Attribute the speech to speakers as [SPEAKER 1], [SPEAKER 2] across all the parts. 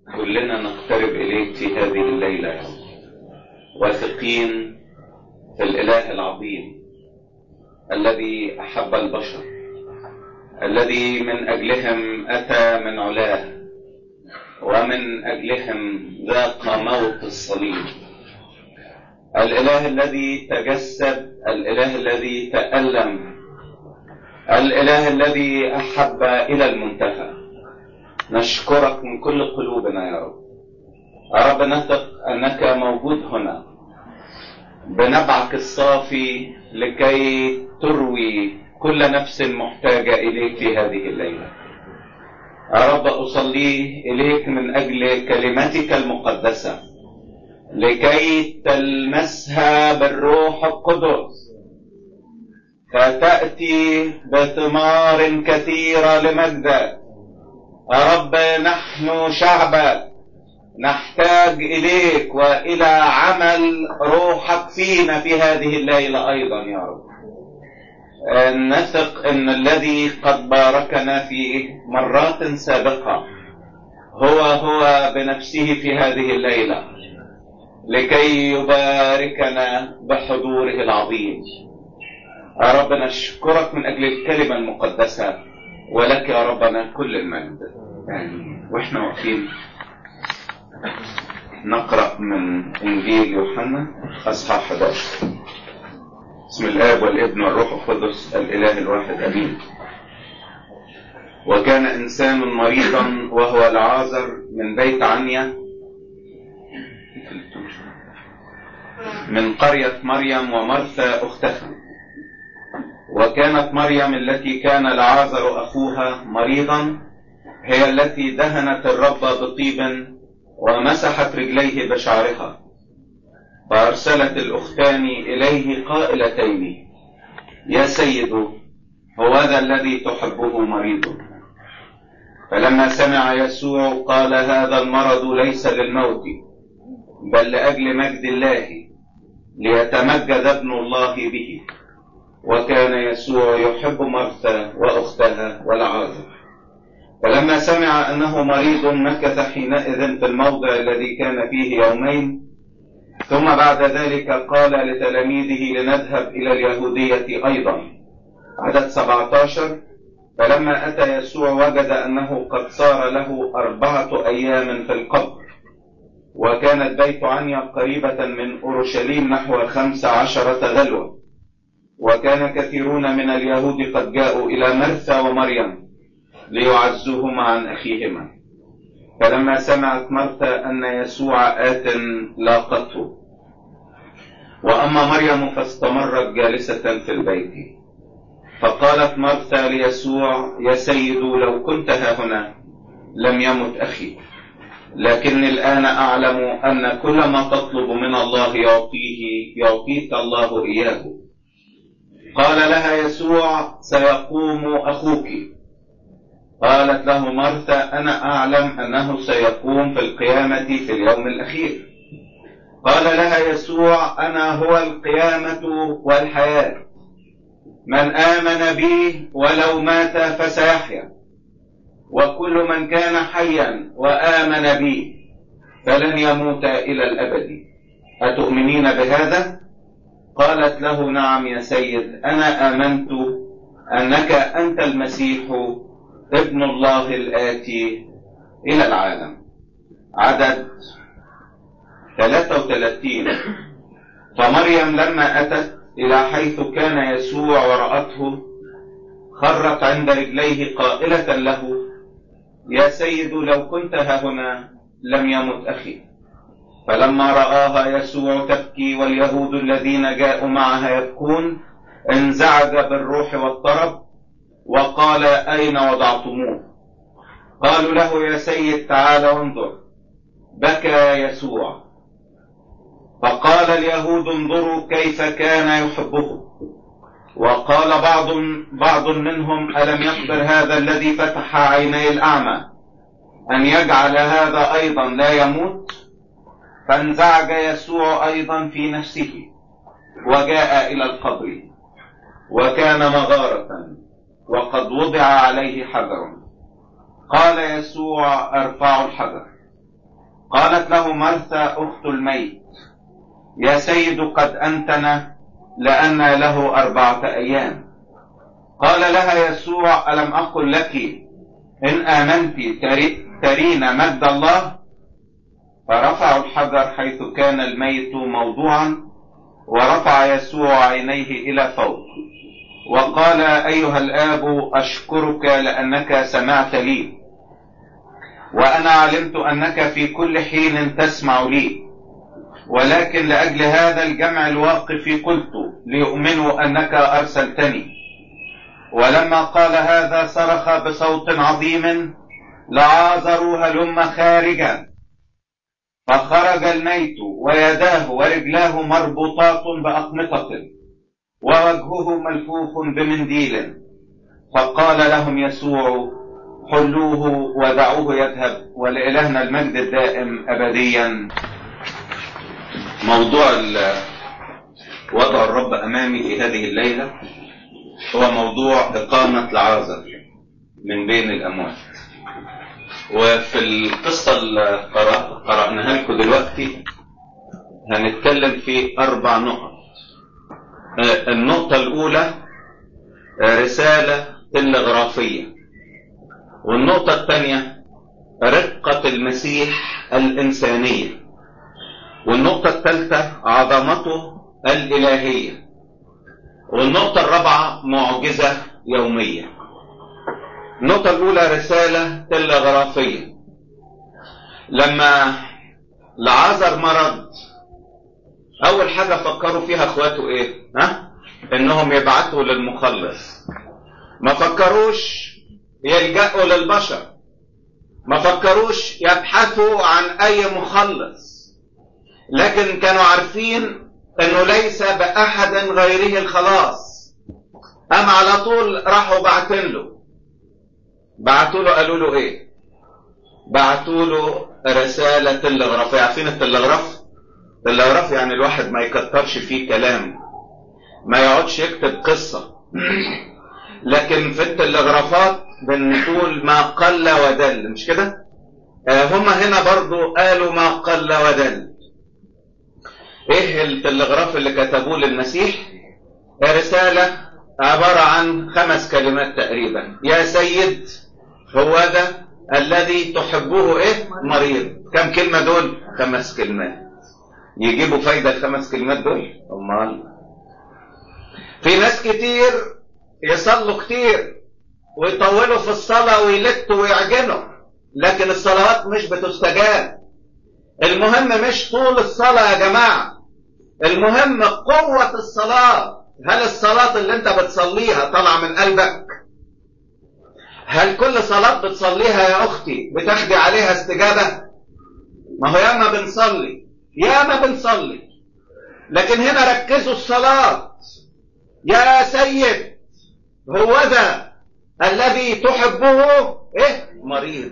[SPEAKER 1] كلنا نقترب إليك في هذه الليلة يا رب واثقين في الإله العظيم الذي أحب البشر الذي من أجلهم أتى من علاه ومن أجلهم ذاق موت الصليب الإله الذي تجسد الإله الذي تألم الإله الذي أحب إلى المنتهى نشكرك من كل قلوبنا يا رب يا رب نثق أنك موجود هنا بنبعك الصافي لكي تروي كل نفس محتاجة إليك في هذه الليلة يا رب أصلي إليك من أجل كلمتك المقدسة لكي تلمسها بالروح القدس فتأتي بثمار كثيرة لمجدك يا رب نحن شعبك نحتاج إليك وإلى عمل روحك فينا في هذه الليلة أيضا يا رب نثق أن الذي قد باركنا في مرات سابقة هو هو بنفسه في هذه الليلة لكي يباركنا بحضوره العظيم يا رب نشكرك من أجل الكلمة المقدسة ولك يا ربنا كل المجد آمين واحنا واقفين نقرأ من إنجيل يوحنا أصحاح 11 بسم الآب والابن والروح القدس الإله الواحد أمين وكان إنسان مريضا وهو العازر من بيت عنيا من قرية مريم ومرثا أختها وكانت مريم التي كان العازر أخوها مريضا هي التي دهنت الرب بطيب ومسحت رجليه بشعرها فأرسلت الأختان إليه قائلتين يا سيد هو ذا الذي تحبه مريض فلما سمع يسوع قال هذا المرض ليس للموت بل لأجل مجد الله ليتمجد ابن الله به وكان يسوع يحب مرثا وأختها والعازر فلما سمع أنه مريض مكث حينئذ في الموضع الذي كان فيه يومين ثم بعد ذلك قال لتلاميذه لنذهب إلى اليهودية أيضا عدد 17 فلما أتى يسوع وجد أنه قد صار له أربعة أيام في القبر وكانت بيت عنيا قريبة من أورشليم نحو خمس عشرة غلوة وكان كثيرون من اليهود قد جاءوا إلى مرثا ومريم ليعزوهما عن أخيهما فلما سمعت مرثا أن يسوع آت لاقته وأما مريم فاستمرت جالسة في البيت فقالت مرثا ليسوع يا سيد لو كنت ها هنا لم يمت أخي لكني الآن أعلم أن كل ما تطلب من الله يعطيه يعطيك الله إياه قال لها يسوع سيقوم أخوك قالت له مرثا أنا أعلم أنه سيقوم في القيامة في اليوم الأخير قال لها يسوع أنا هو القيامة والحياة من آمن بي ولو مات فسيحيا وكل من كان حيا وآمن بي فلن يموت إلى الأبد أتؤمنين بهذا؟ قالت له نعم يا سيد أنا آمنت أنك أنت المسيح ابن الله الآتي إلى العالم عدد 33 فمريم لما أتت إلى حيث كان يسوع ورأته خرت عند رجليه قائلة له يا سيد لو كنت ها هنا لم يمت أخي فلما رآها يسوع تبكي واليهود الذين جاءوا معها يبكون انزعج بالروح والطرب وقال أين وضعتموه قالوا له يا سيد تعال انظر بكى يسوع فقال اليهود انظروا كيف كان يحبه وقال بعض بعض منهم ألم يقدر هذا الذي فتح عيني الأعمى أن يجعل هذا أيضا لا يموت فانزعج يسوع أيضا في نفسه وجاء إلى القبر وكان مغارة وقد وضع عليه حجر قال يسوع ارفعوا الحجر قالت له مرثا أخت الميت يا سيد قد أنتن لأن له أربعة أيام قال لها يسوع ألم أقل لك إن آمنت ترين مجد الله فرفعوا الحجر حيث كان الميت موضوعا ورفع يسوع عينيه إلى فوق وقال أيها الآب أشكرك لأنك سمعت لي وأنا علمت أنك في كل حين تسمع لي ولكن لأجل هذا الجمع الواقف قلت ليؤمنوا أنك أرسلتني ولما قال هذا صرخ بصوت عظيم لعازر هلم خارجا فخرج الميت ويداه ورجلاه مربوطات بأقمطة ووجهه ملفوف بمنديل فقال لهم يسوع حلوه ودعوه يذهب ولإلهنا المجد الدائم أبديا موضوع وضع الرب أمامي في هذه الليلة هو موضوع إقامة العازر من بين الأموات وفي القصة اللي قرأناها لكم دلوقتي هنتكلم في أربع نقط النقطة الأولى رسالة تلغرافية والنقطة الثانية رقة المسيح الإنسانية والنقطة الثالثة عظمته الإلهية والنقطة الرابعة معجزة يومية النقطة الأولى رسالة تلغرافية لما لعازر مرض أول حاجة فكروا فيها إخواته إيه؟ ها؟ إنهم يبعثوا للمخلص ما فكروش يلجأوا للبشر ما فكروش يبحثوا عن أي مخلص لكن كانوا عارفين انه ليس باحد غيره الخلاص ام على طول راحوا بعتين له بعتوا له قالوا له ايه بعتوا له رسالة تلغراف عارفين التلغراف التلغراف يعني الواحد ما يكترش فيه كلام ما يقعدش يكتب قصة لكن في التلغرافات بنقول ما قل ودل مش كده آه هم هنا برضو قالوا ما قل ودل ايه التلغراف اللي كتبوه للمسيح رسالة عبارة عن خمس كلمات تقريبا يا سيد هو ذا الذي تحبه ايه مريض كم كلمة دول خمس كلمات يجيبوا فايدة الخمس كلمات دول امال في ناس كتير يصلوا كتير ويطولوا في الصلاة ويلتوا ويعجنوا لكن الصلوات مش بتستجاب المهم مش طول الصلاة يا جماعة المهم قوة الصلاة هل الصلاة اللي انت بتصليها طالعة من قلبك هل كل صلاة بتصليها يا أختي بتاخدي عليها استجابة ما هو ياما بنصلي ياما بنصلي لكن هنا ركزوا الصلاة يا سيد هو ذا الذي تحبه ايه مريض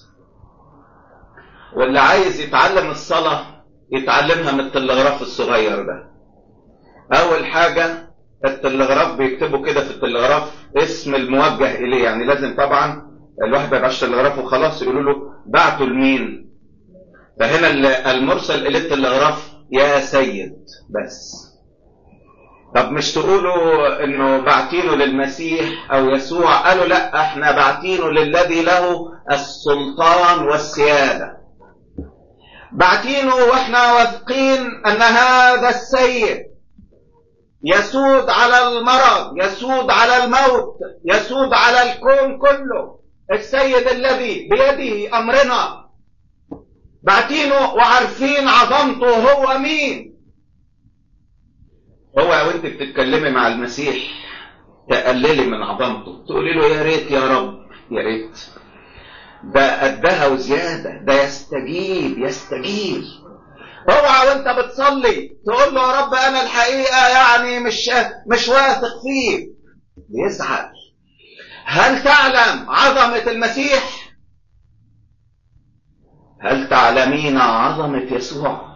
[SPEAKER 1] واللي عايز يتعلم الصلاة يتعلمها من التلغراف الصغير ده اول حاجة التلغراف بيكتبوا كده في التلغراف اسم الموجه اليه يعني لازم طبعا الواحد ما يبقاش تلغراف وخلاص يقولوا له بعته لمين فهنا المرسل اليه التلغراف يا سيد بس طب مش تقولوا انه بعتينه للمسيح او يسوع قالوا لا احنا بعتينه للذي له السلطان والسياده بعتينه واحنا واثقين ان هذا السيد يسود على المرض يسود على الموت يسود على الكون كله السيد الذي بيده امرنا بعتينه وعارفين عظمته هو مين هو وانت بتتكلمي مع المسيح تقللي من عظمته تقولي له يا ريت يا رب يا ريت ده قدها وزيادة ده يستجيب يستجيب اوعى وانت بتصلي تقول له يا رب انا الحقيقة يعني مش مش واثق فيه بيزعل هل تعلم عظمة المسيح هل تعلمين عظمة يسوع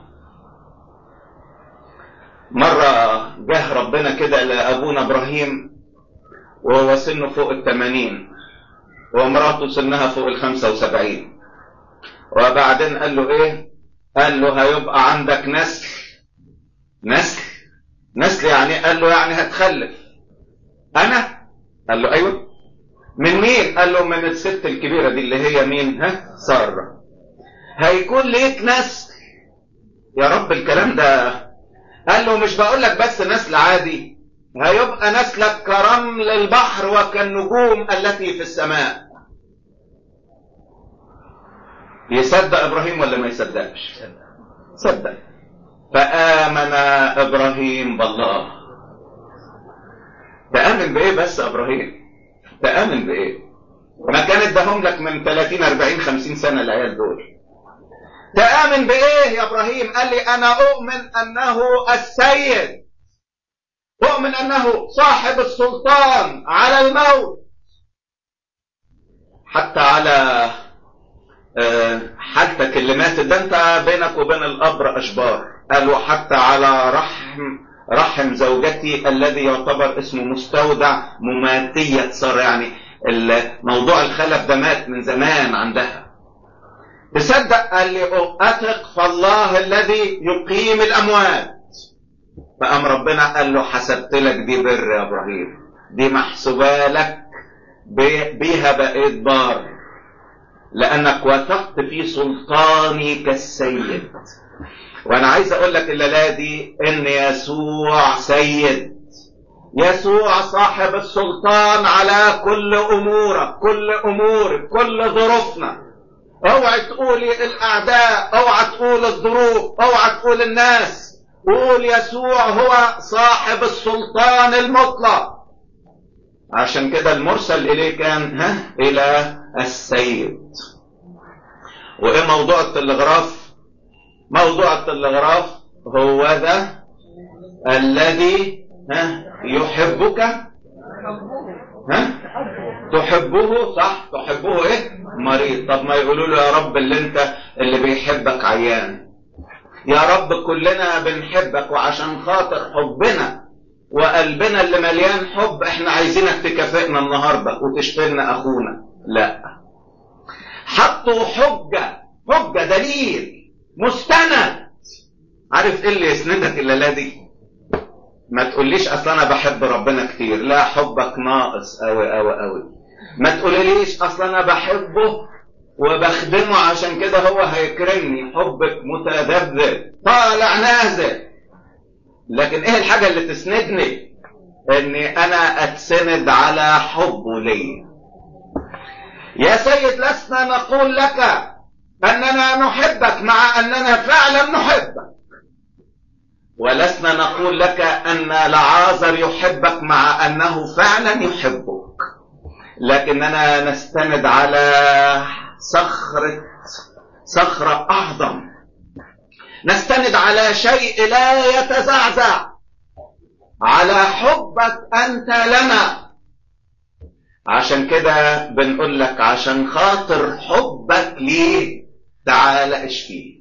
[SPEAKER 1] مرة جه ربنا كده لأبونا إبراهيم وهو سنه فوق الثمانين ومراته سنها فوق الخمسة وسبعين وبعدين قال له ايه قال له هيبقى عندك نسل نسل نسل يعني قال له يعني هتخلف انا قال له ايوه من مين قال له من الست الكبيره دي اللي هي مين ها ساره هيكون ليك نسل يا رب الكلام ده قال له مش بقول لك بس نسل عادي هيبقى نسلك كرمل البحر وكالنجوم التي في السماء يصدق ابراهيم ولا ما يصدقش صدق فامن ابراهيم بالله تامن بايه بس ابراهيم تامن بايه ما كان اداهم لك من 30 40 50 سنه العيال دول تامن بايه يا ابراهيم قال لي انا اؤمن انه السيد اؤمن انه صاحب السلطان على الموت حتى على حالتك اللي ماتت ده انت بينك وبين القبر اشبار قالوا حتى على رحم رحم زوجتي الذي يعتبر اسمه مستودع مماتية صار يعني موضوع الخلف ده مات من زمان عندها تصدق قال لي أثق فالله الذي يقيم الأموات فقام ربنا قال له حسبت لك دي بر يا إبراهيم دي محسوبة لك بيها بقيت بار لأنك وثقت في سلطاني كالسيد وأنا عايز أقول لك الليلة دي إن يسوع سيد يسوع صاحب السلطان على كل أمورك كل أمورك كل ظروفنا اوعى تقولي الأعداء اوعى تقول الظروف اوعى تقول الناس قول يسوع هو صاحب السلطان المطلق عشان كده المرسل إليه كان ها إلى السيد وإيه موضوع التلغراف موضوع التلغراف هو ذا الذي ها يحبك ها تحبه صح تحبه ايه مريض طب ما يقولوا له يا رب اللي انت اللي بيحبك عيان يا رب كلنا بنحبك وعشان خاطر حبنا وقلبنا اللي مليان حب احنا عايزينك تكافئنا النهارده وتشفي لنا اخونا لا حطوا حجه حجه دليل مستند عارف ايه اللي يسندك الليله دي ما تقوليش اصل انا بحب ربنا كتير لا حبك ناقص قوي قوي قوي ما تقوليليش اصل انا بحبه وبخدمه عشان كده هو هيكرمني حبك متذبذب طالع نازل لكن ايه الحاجه اللي تسندني اني انا اتسند على حبه لي يا سيد لسنا نقول لك اننا نحبك مع اننا فعلا نحبك ولسنا نقول لك ان لعازر يحبك مع انه فعلا يحبك لكننا نستند على صخرة صخرة أعظم نستند على شيء لا يتزعزع على حبك أنت لنا عشان كده بنقول لك عشان خاطر حبك ليه تعال اشفيه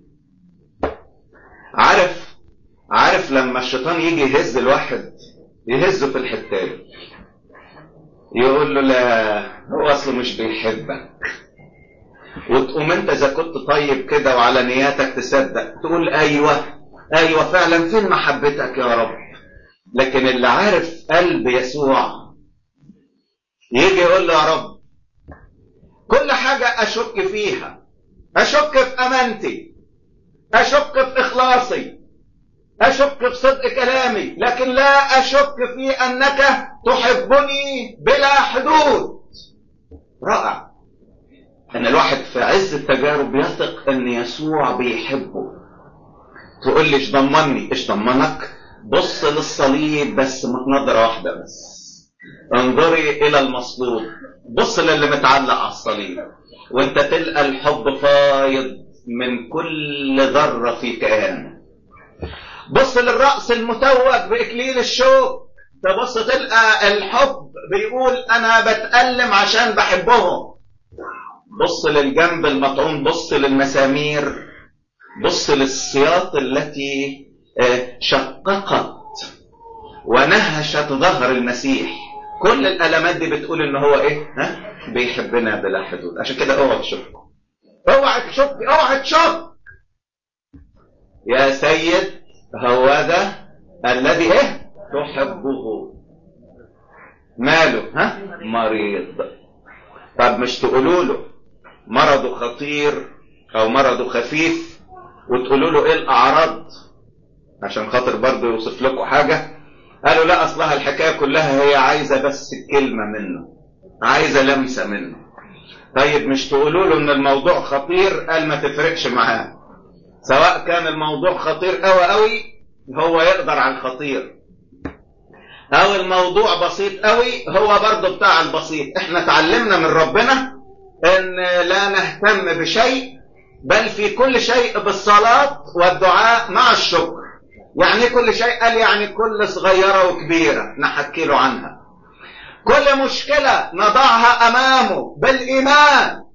[SPEAKER 1] عارف عارف لما الشيطان يجي يهز الواحد يهزه في الحتة يقول له لا هو اصله مش بيحبك وتقوم انت اذا كنت طيب كده وعلى نياتك تصدق تقول ايوه ايوه فعلا فين محبتك يا رب لكن اللي عارف قلب يسوع يجي يقول له يا رب كل حاجة أشك فيها أشك في أمانتي أشك في إخلاصي أشك في صدق كلامي لكن لا أشك في أنك تحبني بلا حدود رائع أن الواحد في عز التجارب يثق أن يسوع بيحبه تقول لي ايش ضمني ايش ضمنك بص للصليب بس نظرة واحدة بس انظري الى المصلوب بص للي متعلق على الصليب وانت تلقى الحب فايض من كل ذرة في كيان بص للرأس المتوج بإكليل الشوك تبص تلقى الحب بيقول أنا بتألم عشان بحبهم بص للجنب المطعون بص للمسامير بص للسياط التي شققت ونهشت ظهر المسيح كل الالمات دي بتقول ان هو ايه ها بيحبنا بلا حدود عشان كده اوعى تشك اوعى تشك اوعى تشك يا سيد هو ده الذي ايه تحبه ماله ها مريض طب مش تقولوا له مرضه خطير او مرضه خفيف وتقولوا له ايه الاعراض عشان خاطر برضه يوصف لكم حاجه قالوا لا اصلها الحكايه كلها هي عايزه بس كلمه منه عايزه لمسه منه طيب مش تقولوا له ان الموضوع خطير قال ما تفرقش معاه سواء كان الموضوع خطير قوي قوي هو يقدر على الخطير او الموضوع بسيط قوي هو برضه بتاع البسيط احنا اتعلمنا من ربنا ان لا نهتم بشيء بل في كل شيء بالصلاة والدعاء مع الشكر يعني كل شيء قال يعني كل صغيرة وكبيرة نحكي له عنها كل مشكلة نضعها أمامه بالإيمان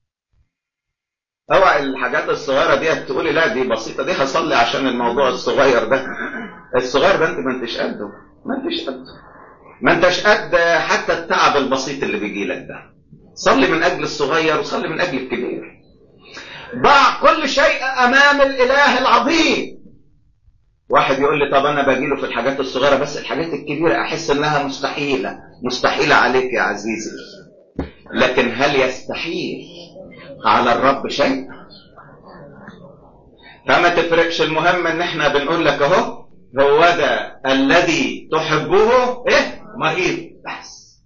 [SPEAKER 1] اوعى الحاجات الصغيرة دي تقولي لا دي بسيطة دي هصلي عشان الموضوع الصغير ده الصغير ده انت ما انتش قده ما انتش قده ما انتش قد حتى التعب البسيط اللي بيجي لك ده صلي من اجل الصغير وصلي من اجل الكبير ضع كل شيء امام الاله العظيم واحد يقول لي طب انا باجي له في الحاجات الصغيره بس الحاجات الكبيره احس انها مستحيله مستحيله عليك يا عزيزي لكن هل يستحيل على الرب شيء فما تفرقش المهم ان احنا بنقول لك اهو هو ده الذي تحبه ايه مريض بس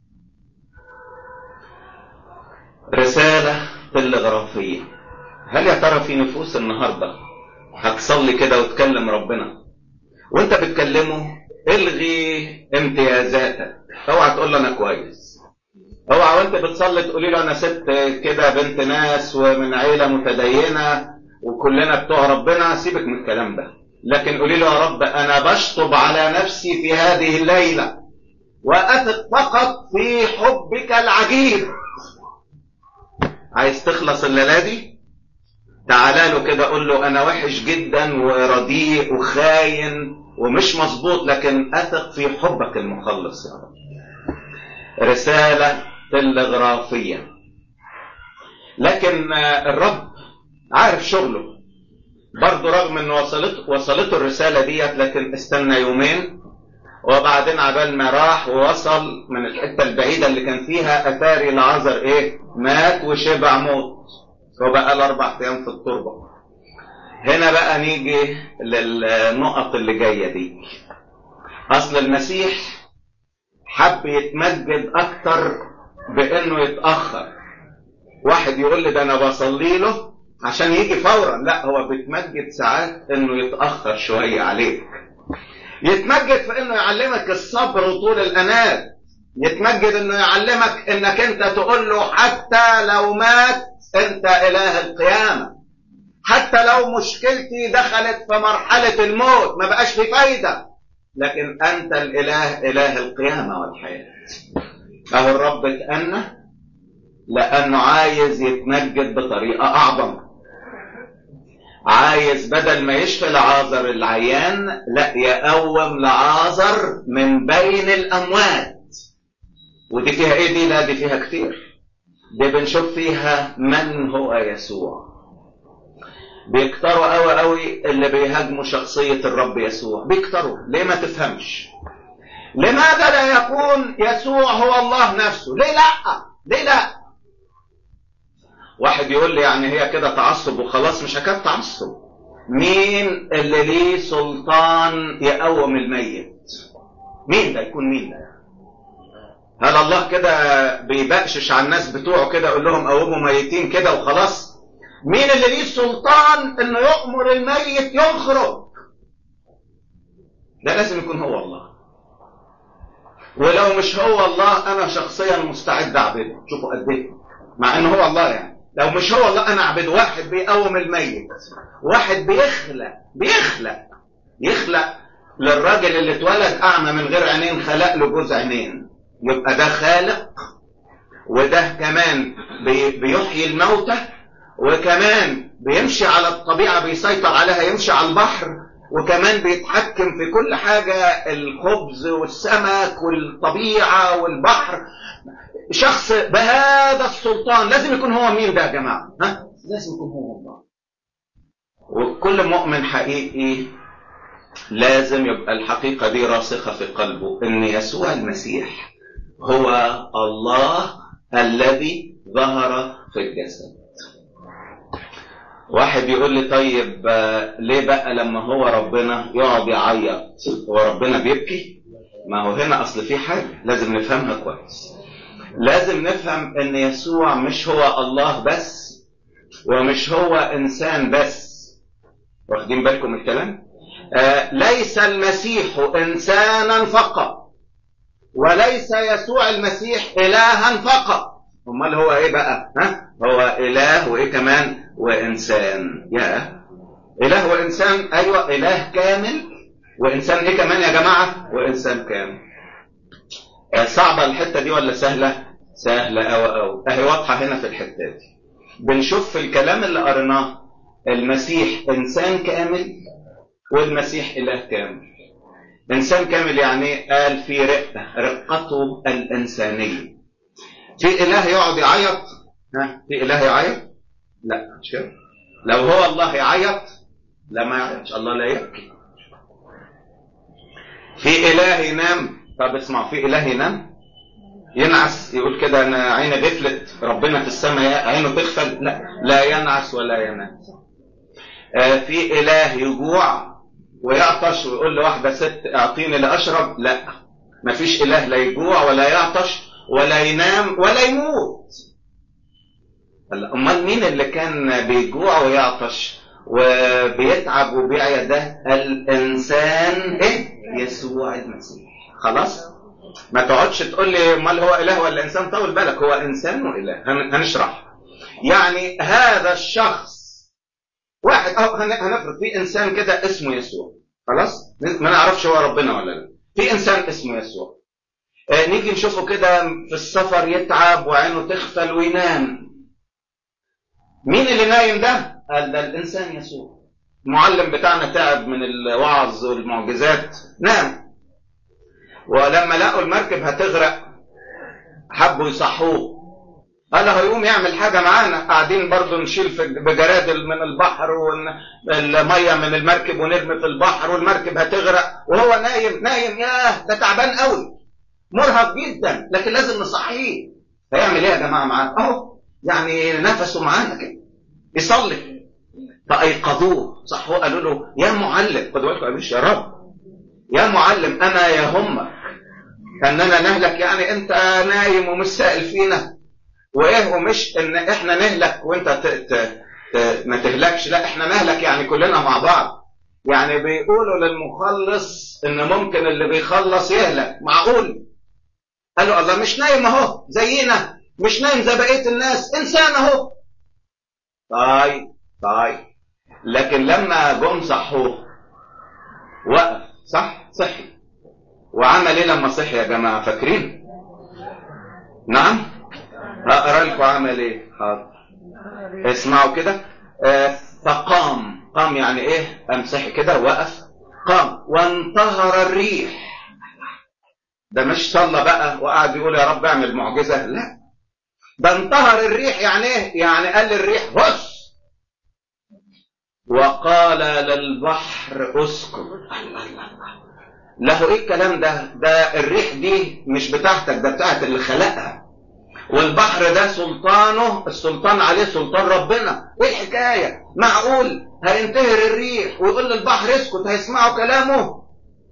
[SPEAKER 1] رسالة تلغرافية هل يا ترى في نفوس النهاردة هتصلي كده وتكلم ربنا وانت بتكلمه الغي امتيازاتك اوعى تقول له انا كويس اوعى وانت بتصلي تقولي له انا ست كده بنت ناس ومن عيله متدينه وكلنا بتوع ربنا سيبك من الكلام ده لكن قولي له يا رب انا بشطب على نفسي في هذه الليله واثق فقط في حبك العجيب عايز تخلص الليله دي تعالى له كده قول له انا وحش جدا ورديء وخاين ومش مظبوط لكن اثق في حبك المخلص يا رب رساله تلغرافيه لكن الرب عارف شغله برضه رغم ان وصلت وصلته الرساله ديت لكن استنى يومين وبعدين عبال ما راح ووصل من الحته البعيده اللي كان فيها اتاري لعذر ايه مات وشبع موت وبقى له اربع ايام في التربه هنا بقى نيجي للنقط اللي جايه دي اصل المسيح حب يتمجد اكتر بانه يتاخر واحد يقول لي ده انا بصلي له عشان يجي فورا لا هو بيتمجد ساعات انه يتاخر شويه عليك يتمجد في انه يعلمك الصبر وطول الانات يتمجد انه يعلمك انك انت تقول له حتى لو مات انت اله القيامه حتى لو مشكلتي دخلت في مرحله الموت ما بقاش في فايده لكن انت الاله اله القيامه والحياه اهو الرب اتأنى لانه عايز يتمجد بطريقه اعظم عايز بدل ما يشفي لعازر العيان لا يقوم لعازر من بين الاموات ودي فيها ايه دي لا دي فيها كتير دي بنشوف فيها من هو يسوع بيكتروا قوي قوي اللي بيهاجموا شخصية الرب يسوع بيكتروا ليه ما تفهمش لماذا لا يكون يسوع هو الله نفسه ليه لا ليه لا واحد يقول لي يعني هي كده تعصب وخلاص مش حكايه تعصب مين اللي ليه سلطان يقوم الميت مين ده يكون مين ده هل الله كده بيبقشش على الناس بتوعه كده يقول لهم قوموا ميتين كده وخلاص مين اللي ليه سلطان انه يأمر الميت يخرج ده لازم يكون هو الله ولو مش هو الله انا شخصيا مستعد اعبده شوفوا قد ايه مع انه هو الله يعني لو مش هو الله انا اعبد واحد بيقوم الميت واحد بيخلق بيخلق يخلق للراجل اللي اتولد اعمى من غير عينين خلق له جوز عينين يبقى ده خالق وده كمان بي بيحيي الموتى وكمان بيمشي على الطبيعة بيسيطر عليها يمشي على البحر وكمان بيتحكم في كل حاجة الخبز والسمك والطبيعة والبحر شخص بهذا السلطان لازم يكون هو مين ده يا جماعة ها؟ لازم يكون هو الله وكل مؤمن حقيقي لازم يبقى الحقيقة دي راسخة في قلبه ان يسوع المسيح هو الله الذي ظهر في الجسد واحد يقول لي طيب ليه بقى لما هو ربنا يقعد يعيط هو ربنا بيبكي ما هو هنا اصل في حاجه لازم نفهمها كويس لازم نفهم ان يسوع مش هو الله بس ومش هو انسان بس واخدين بالكم الكلام آه ليس المسيح انسانا فقط وليس يسوع المسيح الها فقط امال هو ايه بقى ها هو اله وايه كمان وانسان يا اله وانسان ايوه اله كامل وانسان ايه كمان يا جماعه وانسان كامل صعبه الحته دي ولا سهله سهله قوي قوي اهي واضحه هنا في الحته دي بنشوف في الكلام اللي قريناه المسيح انسان كامل والمسيح اله كامل انسان كامل يعني قال في رقه رقته الانسانيه في اله يقعد يعيط ها في اله يعيط لا مش كده لو هو الله يعيط لا ما يعيطش الله لا يبكي في اله ينام طب اسمع في اله ينام ينعس يقول كده انا عيني غفلت ربنا في السماء عينه تغفل لا لا ينعس ولا ينام آه في اله يجوع ويعطش ويقول لواحده ست اعطيني لاشرب لا مفيش اله لا يجوع ولا يعطش ولا ينام ولا يموت امال مين اللي كان بيجوع ويعطش وبيتعب وبيعيا ده الانسان ايه يسوع المسيح خلاص ما تقعدش تقول لي امال هو اله ولا انسان طول بالك هو انسان واله هنشرح يعني هذا الشخص واحد اهو هنفرض في انسان كده اسمه يسوع خلاص ما نعرفش هو ربنا ولا لا في انسان اسمه يسوع آه نيجي نشوفه كده في السفر يتعب وعينه تغفل وينام مين اللي نايم ده قال ده الانسان يسوع المعلم بتاعنا تعب من الوعظ والمعجزات نام ولما لقوا المركب هتغرق حبوا يصحوه قال هيقوم يعمل حاجه معانا قاعدين برضه نشيل في بجرادل من البحر والميه من المركب ونرمي في البحر والمركب هتغرق وهو نايم نايم ياه ده تعبان قوي مرهق جدا لكن لازم نصحيه هيعمل ايه يا جماعه معاه اهو يعني نفسه معانا كده يصلي فايقظوه صحوه قالوا له يا معلم خدوا بالكم قالوش يا رب يا معلم اما يهمك اننا نهلك يعني انت نايم ومش سائل فينا وايه ومش ان احنا نهلك وانت ت... ت... ت... ما تهلكش لا احنا نهلك يعني كلنا مع بعض يعني بيقولوا للمخلص ان ممكن اللي بيخلص يهلك معقول قالوا الله مش نايم اهو زينا مش نايم زي بقيه الناس انسان اهو طيب طيب لكن لما جم صحوه وقف صح صحي وعمل ايه لما صحي يا جماعه فاكرين نعم اقرا لكم عمل ايه حاضر اسمعوا كده آه فقام قام يعني ايه قام صحي كده وقف قام وانتهر الريح ده مش صلى بقى وقعد يقول يا رب اعمل معجزه لا ده انتهر الريح يعني ايه يعني قال للريح هش وقال للبحر اسكت له ايه الكلام ده ده الريح دي مش بتاعتك ده بتاعت اللي خلقها والبحر ده سلطانه السلطان عليه سلطان ربنا ايه الحكايه معقول هينتهر الريح ويقول للبحر اسكت هيسمعوا كلامه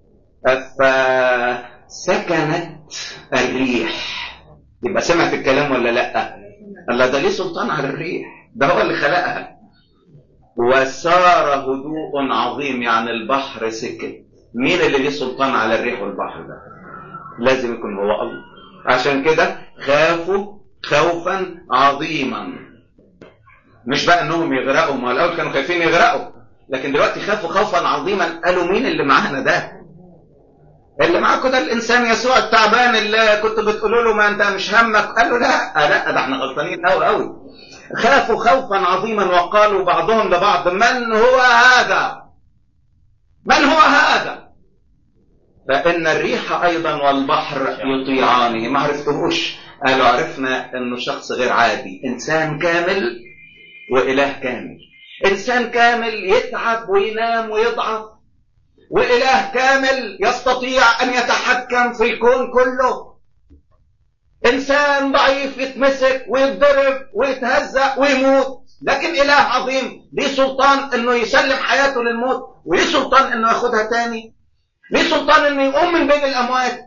[SPEAKER 1] فسكنت الريح يبقى سمعت الكلام ولا لا الله ده ليه سلطان على الريح ده هو اللي خلقها وصار هدوء عظيم يعني البحر سكت مين اللي ليه سلطان على الريح والبحر ده لازم يكون هو الله عشان كده خافوا خوفا عظيما مش بقى انهم يغرقوا ما الاول كانوا خايفين يغرقوا لكن دلوقتي خافوا خوفا عظيما قالوا مين اللي معانا ده اللي معاكم ده الانسان يسوع التعبان اللي كنت بتقولوا له ما انت مش همك قال له لا لا ده احنا غلطانين قوي قوي خافوا خوفا عظيما وقالوا بعضهم لبعض من هو هذا من هو هذا فإن الريح أيضا والبحر يطيعانه ما عرفتهوش قالوا عرفنا أنه شخص غير عادي إنسان كامل وإله كامل انسان كامل يتعب وينام ويضعف واله كامل يستطيع ان يتحكم في الكون كله انسان ضعيف يتمسك ويتضرب ويتهزأ ويموت لكن اله عظيم ليه سلطان انه يسلم حياته للموت وليه سلطان انه ياخدها تاني ليه سلطان انه يقوم من بين الاموات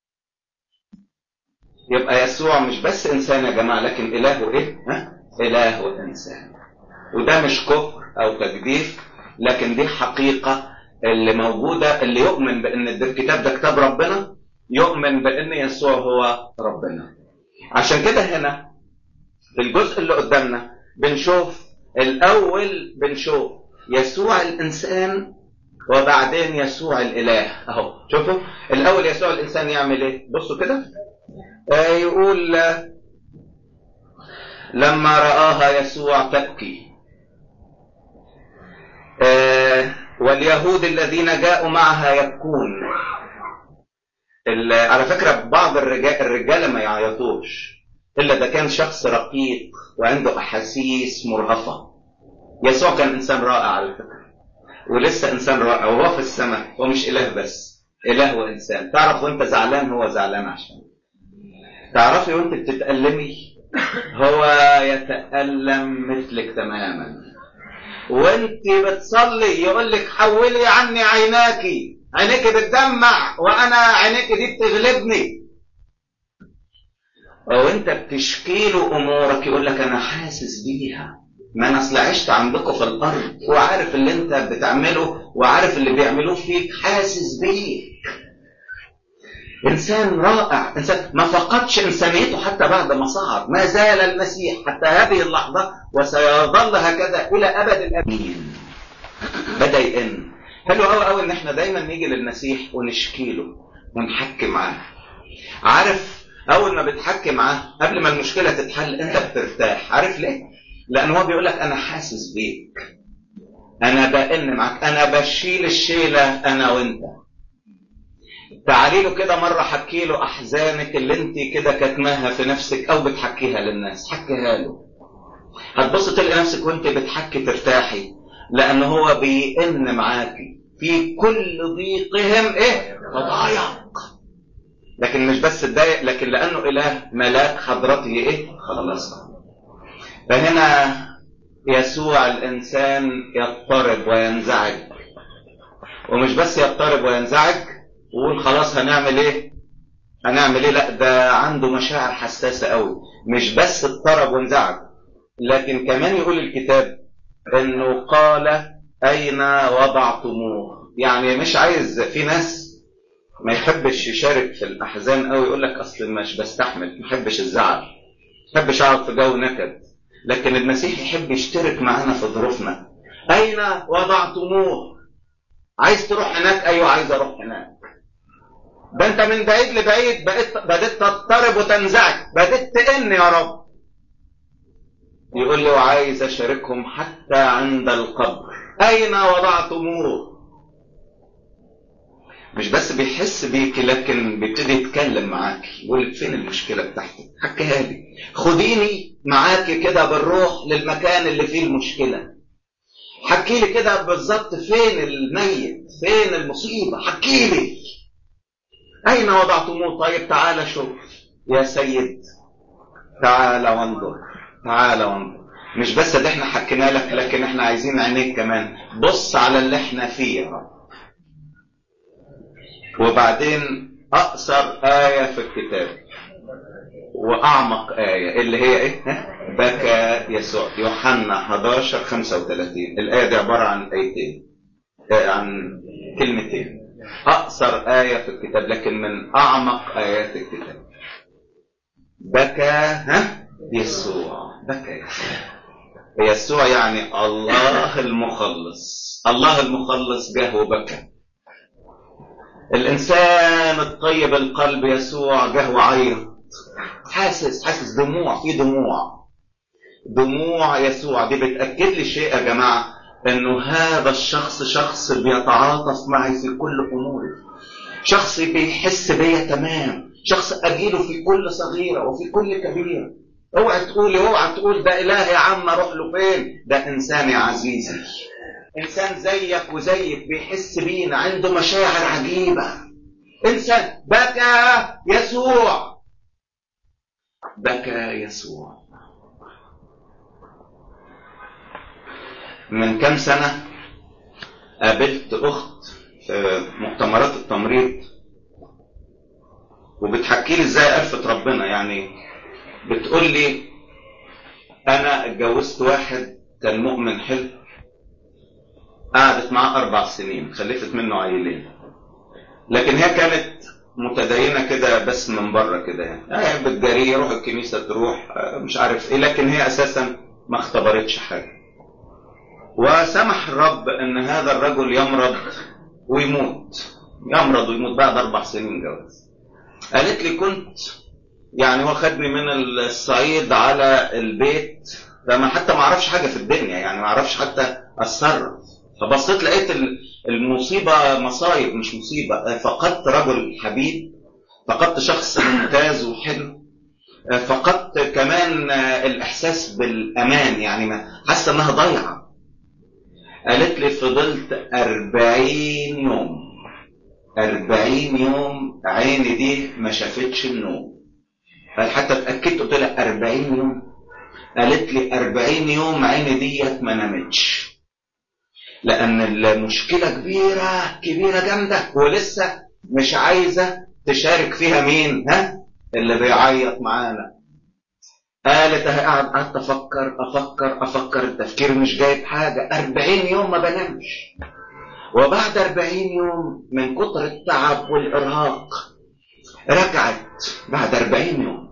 [SPEAKER 1] يبقى يسوع مش بس انسان يا جماعه لكن اله ايه ها اله وانسان وده مش كفر او تجديف لكن دي حقيقه اللي موجوده اللي يؤمن بان الكتاب ده كتاب ربنا يؤمن بان يسوع هو ربنا عشان كده هنا في الجزء اللي قدامنا بنشوف الاول بنشوف يسوع الانسان وبعدين يسوع الاله اهو شوفوا الاول يسوع الانسان يعمل ايه بصوا كده آه يقول آه لما راها يسوع تبكي آه واليهود الذين جاءوا معها يبكون على فكره بعض الرجال الرجاله ما يعيطوش الا ده كان شخص رقيق وعنده احاسيس مرهفه يسوع كان انسان رائع على فكره ولسه انسان رائع وهو في السماء هو مش اله بس اله وانسان تعرف وانت زعلان هو زعلان عشان تعرفي وانت بتتألمي هو يتألم مثلك تماما وانت بتصلي يقول لك حولي عني عيناكي عينيك بتدمع وانا عينيك دي بتغلبني وانت بتشكي له امورك يقول لك انا حاسس بيها ما انا اصل عشت عندكم في الارض وعارف اللي انت بتعمله وعارف اللي بيعملوه فيك حاسس بيك انسان رائع انسان ما فقدش انسانيته حتى بعد ما صعد ما زال المسيح حتى هذه اللحظه وسيظل هكذا الى ابد الابدين بدا يئن حلو قوي قوي ان احنا دايما نيجي للمسيح ونشكي له ونحكي معاه عارف اول ما بتحكي معاه قبل ما المشكله تتحل انت بترتاح عارف ليه لان هو بيقول لك انا حاسس بيك انا بئن معاك انا بشيل الشيله انا وانت تعالي له كده مره حكي له احزانك اللي انت كده كاتماها في نفسك او بتحكيها للناس حكيها له هتبص تلقي نفسك وانت بتحكي ترتاحي لان هو بيئن معاكي في كل ضيقهم ايه تضايق لكن مش بس تضايق لكن لانه اله ملاك حضرته ايه خلاص فهنا يسوع الانسان يضطرب وينزعج ومش بس يضطرب وينزعج ويقول خلاص هنعمل ايه هنعمل ايه لا ده عنده مشاعر حساسه قوي مش بس اضطرب وانزعج لكن كمان يقول الكتاب انه قال اين وضعتموه يعني مش عايز في ناس ما يحبش يشارك في الاحزان قوي يقول لك اصل مش بستحمل ما يحبش الزعل ما يحبش اقعد في جو نكد لكن المسيح يحب يشترك معانا في ظروفنا اين وضعتموه عايز تروح هناك ايوه عايز اروح هناك ده انت من بعيد لبعيد بقيت بديت تضطرب وتنزعج بديت تئن يا رب يقول لي وعايز اشاركهم حتى عند القبر اين وضعتموه مش بس بيحس بيك لكن بيبتدي يتكلم معاك يقول لك فين المشكله بتاعتك حكيها لي خديني معاكي كده بالروح للمكان اللي فيه المشكله حكي لي كده بالظبط فين الميت فين المصيبه حكي لي اين وضعتموه طيب تعالى شوف يا سيد تعالى وانظر تعالى وانظر مش بس ده احنا حكينا لك لكن احنا عايزين عينيك كمان بص على اللي احنا فيه يا رب وبعدين اقصر آية في الكتاب واعمق آية اللي هي ايه بكى يسوع يوحنا 11 35 الآية دي عبارة عن آيتين عن كلمتين اقصر آية في الكتاب لكن من اعمق آيات الكتاب بكى ها يسوع بكى يسوع يسوع يعني الله المخلص الله المخلص جه وبكى الانسان الطيب القلب يسوع جه وعيط حاسس حاسس دموع في دموع دموع يسوع دي بتاكد لي شيء يا جماعه انه هذا الشخص شخص بيتعاطف معي في كل اموري شخص بيحس بيا تمام شخص اجيله في كل صغيره وفي كل كبيره اوعى تقولي اوعى تقول ده اله يا عم اروح له فين ده انسان يا عزيزي انسان زيك وزيك بيحس بينا عنده مشاعر عجيبه انسان بكى يسوع بكى يسوع من كام سنه قابلت اخت في مؤتمرات التمريض وبتحكي لي ازاي عرفت ربنا يعني بتقول لي انا اتجوزت واحد كان مؤمن حلو قعدت معاه اربع سنين خلفت منه عيلين لكن هي كانت متدينه كده بس من بره كده يعني هي بتجاريه يروح الكنيسه تروح مش عارف ايه لكن هي اساسا ما اختبرتش حاجه وسمح الرب ان هذا الرجل يمرض ويموت يمرض ويموت بعد اربع سنين جواز قالت لي كنت يعني هو خدني من الصعيد على البيت فما حتى ما اعرفش حاجه في الدنيا يعني ما اعرفش حتى اتصرف فبصيت لقيت المصيبه مصايب مش مصيبه فقدت رجل حبيب فقدت شخص ممتاز وحلو فقدت كمان الاحساس بالامان يعني ما حاسه انها ضايعه قالت لي فضلت أربعين يوم أربعين يوم عيني دي ما شافتش النوم حتى اتأكدت قلت لها أربعين يوم قالت لي أربعين يوم عيني ديت ما نامتش لأن المشكلة كبيرة كبيرة جامدة ولسه مش عايزة تشارك فيها مين ها اللي بيعيط معانا قالت اهي قاعد قعدت افكر افكر افكر التفكير مش جايب حاجه 40 يوم ما بنامش وبعد 40 يوم من كتر التعب والارهاق رجعت بعد 40 يوم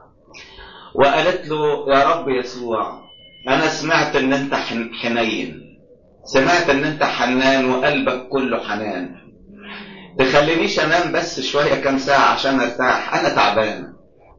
[SPEAKER 1] وقالت له يا رب يسوع انا سمعت ان انت حنين سمعت ان انت حنان وقلبك كله حنان تخلينيش انام بس شويه كام ساعه عشان ارتاح انا تعبان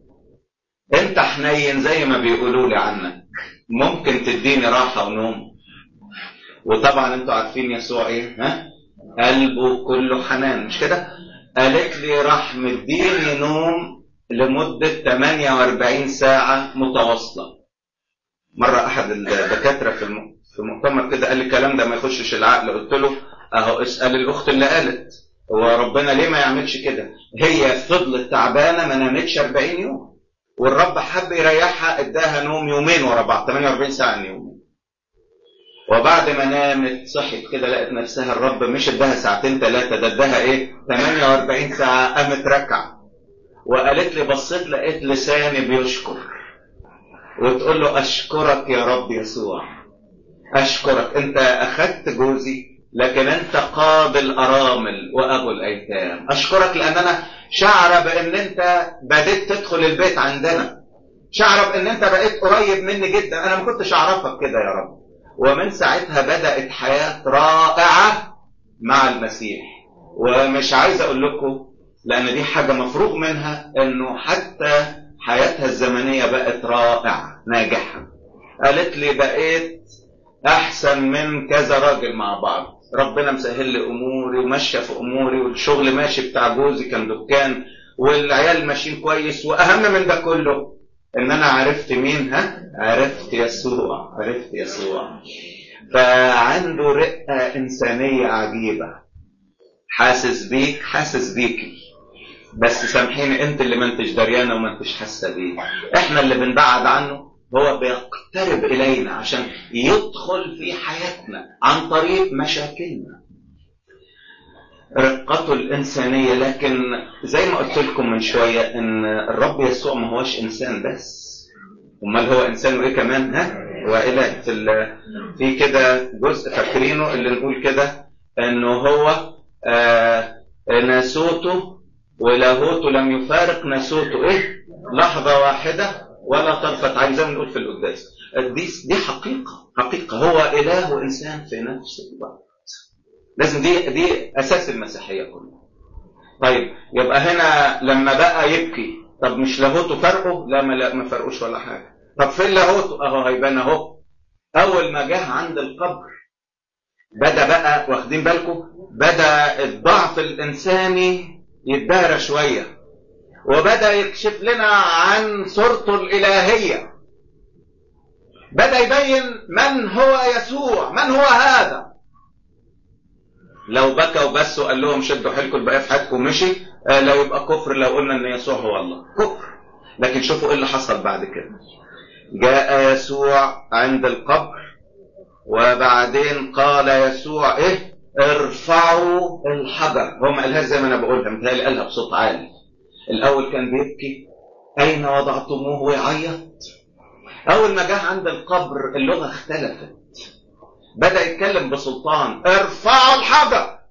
[SPEAKER 1] انت حنين زي ما بيقولوا لي عنك ممكن تديني راحة ونوم وطبعا انتوا عارفين يسوع ايه ها قلبه كله حنان مش كده قالت لي راح مديني نوم لمدة 48 ساعة متواصلة مرة احد الدكاترة في في مؤتمر كده قال لي الكلام ده ما يخشش العقل قلت له اهو اسأل الاخت اللي قالت هو ربنا ليه ما يعملش كده هي فضلت تعبانة ما نامتش 40 يوم والرب حب يريحها اداها نوم يومين ورا بعض 48 ساعه يومين وبعد ما نامت صحت كده لقت نفسها الرب مش اداها ساعتين ثلاثه ده اداها ايه 48 ساعه قامت ركعه وقالت لي بصيت لقيت لساني بيشكر وتقول له اشكرك يا رب يسوع اشكرك انت اخذت جوزي لكن انت قاضي الارامل وابو الايتام اشكرك لان انا شعر بان انت بديت تدخل البيت عندنا شعر بان انت بقيت قريب مني جدا انا ما كنتش اعرفك كده يا رب ومن ساعتها بدات حياه رائعه مع المسيح ومش عايز اقول لكم لان دي حاجه مفروغ منها انه حتى حياتها الزمنيه بقت رائعه ناجحه قالت لي بقيت احسن من كذا راجل مع بعض ربنا مسهل لي اموري وماشيه في اموري والشغل ماشي بتاع جوزي كان دكان والعيال ماشيين كويس واهم من ده كله ان انا عرفت مين ها عرفت يسوع عرفت يسوع فعنده رقه انسانيه عجيبه حاسس بيك حاسس بيكي بس سامحيني انت اللي ما انتش دريانه وما انتش حاسه بيه احنا اللي بنبعد عنه هو بيقترب إلينا عشان يدخل في حياتنا عن طريق مشاكلنا رقته الإنسانية لكن زي ما قلت لكم من شوية إن الرب يسوع ما هوش إنسان بس أمال هو إنسان وإيه كمان ها وإله في, في كده جزء فاكرينه اللي نقول كده إنه هو آه ناسوته ولاهوته لم يفارق ناسوته إيه لحظة واحدة ولا طرفة عين زي ما نقول في القداس دي دي حقيقة حقيقة هو إله وإنسان في نفس الوقت لازم دي دي أساس المسيحية كلها طيب يبقى هنا لما بقى يبكي طب مش لاهوته فرقه لا ما, لا ما فرقوش ولا حاجة طب فين لاهوته اهو هيبان اهو اول ما جه عند القبر بدا بقى واخدين بالكم بدا الضعف الانساني يتدارى شويه وبدأ يكشف لنا عن صورته الإلهية بدأ يبين من هو يسوع من هو هذا لو بكى وبس وقال لهم شدوا حيلكم الباقي في حياتكم مشي آه لا يبقى كفر لو قلنا ان يسوع هو الله كفر لكن شوفوا ايه اللي حصل بعد كده جاء يسوع عند القبر وبعدين قال يسوع ايه ارفعوا الحجر هو ما قالهاش زي ما انا بقولها متهيألي قالها بصوت عالي الاول كان بيبكي اين وضعتموه ويعيط اول ما جه عند القبر اللغه اختلفت بدا يتكلم بسلطان ارفعوا الحجر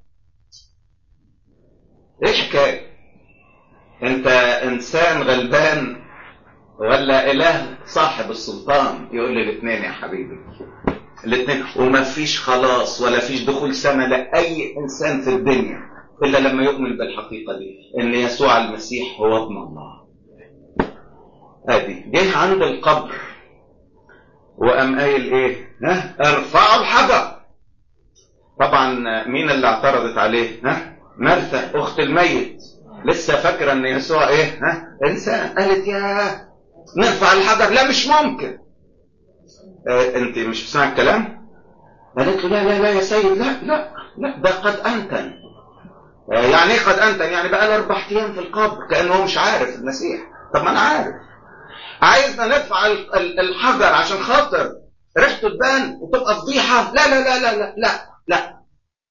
[SPEAKER 1] ايه حكايه انت انسان غلبان ولا اله صاحب السلطان يقول لي الاثنين يا حبيبي الاثنين وما فيش خلاص ولا فيش دخول سماء لاي انسان في الدنيا الا لما يؤمن بالحقيقه دي ان يسوع المسيح هو ابن الله ادي جه عند القبر وقام قايل ايه ها ارفعوا الحجر طبعا مين اللي اعترضت عليه ها مرثا اخت الميت لسه فاكره ان يسوع ايه ها انسان قالت يا نرفع الحجر لا مش ممكن آه انت مش بتسمع الكلام قالت له لا لا لا يا سيد لا لا لا ده قد انتن آه يعني ايه قد انتن يعني بقى له اربع ايام في القبر كانه هو مش عارف المسيح طب ما انا عارف عايزنا ندفع الحجر عشان خاطر ريحته تبان وتبقى فضيحه لا لا لا لا لا لا لا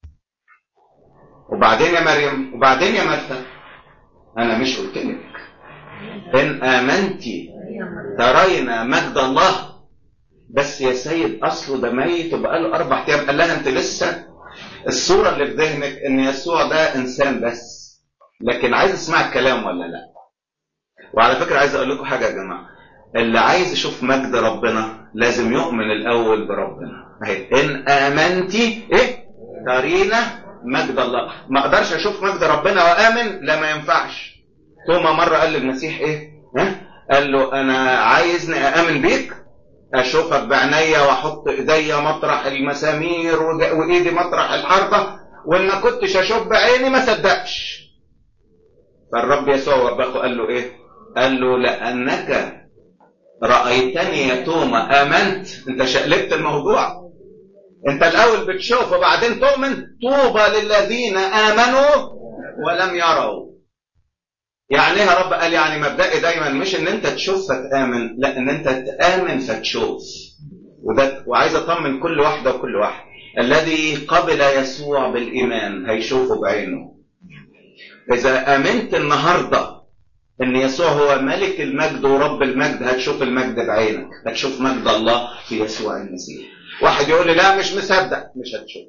[SPEAKER 1] وبعدين يا مريم وبعدين يا مرثا انا مش قلت لك ان امنتي ترين مجد الله بس يا سيد اصله ده ميت وبقى له اربع ايام قال لها انت لسه الصوره اللي في ذهنك ان يسوع ده انسان بس لكن عايز اسمع الكلام ولا لا وعلى فكره عايز اقول لكم حاجه يا جماعه اللي عايز يشوف مجد ربنا لازم يؤمن الاول بربنا اهي ان امنتي ايه ترينا مجد الله ما اقدرش اشوف مجد ربنا وامن لا ما ينفعش توما مره قال للمسيح ايه ها قال له انا عايزني اامن بيك اشوفك بعينيا واحط ايديا مطرح المسامير وايدي مطرح الحربه وان ما كنتش اشوف بعيني ما صدقش فالرب يسوع وبخه قال له ايه قال له لانك رايتني يا توما امنت انت شقلبت الموضوع انت الاول بتشوف وبعدين تؤمن طوبى للذين امنوا ولم يروا يعني ايه يا رب قال يعني مبدئي دايما مش ان انت تشوف فتامن لا ان انت تامن فتشوف وده وعايز اطمن كل واحده وكل واحد الذي قبل يسوع بالايمان هيشوفه بعينه اذا امنت النهارده ان يسوع هو ملك المجد ورب المجد هتشوف المجد بعينك هتشوف مجد الله في يسوع المسيح واحد يقول لي لا مش مصدق مش هتشوف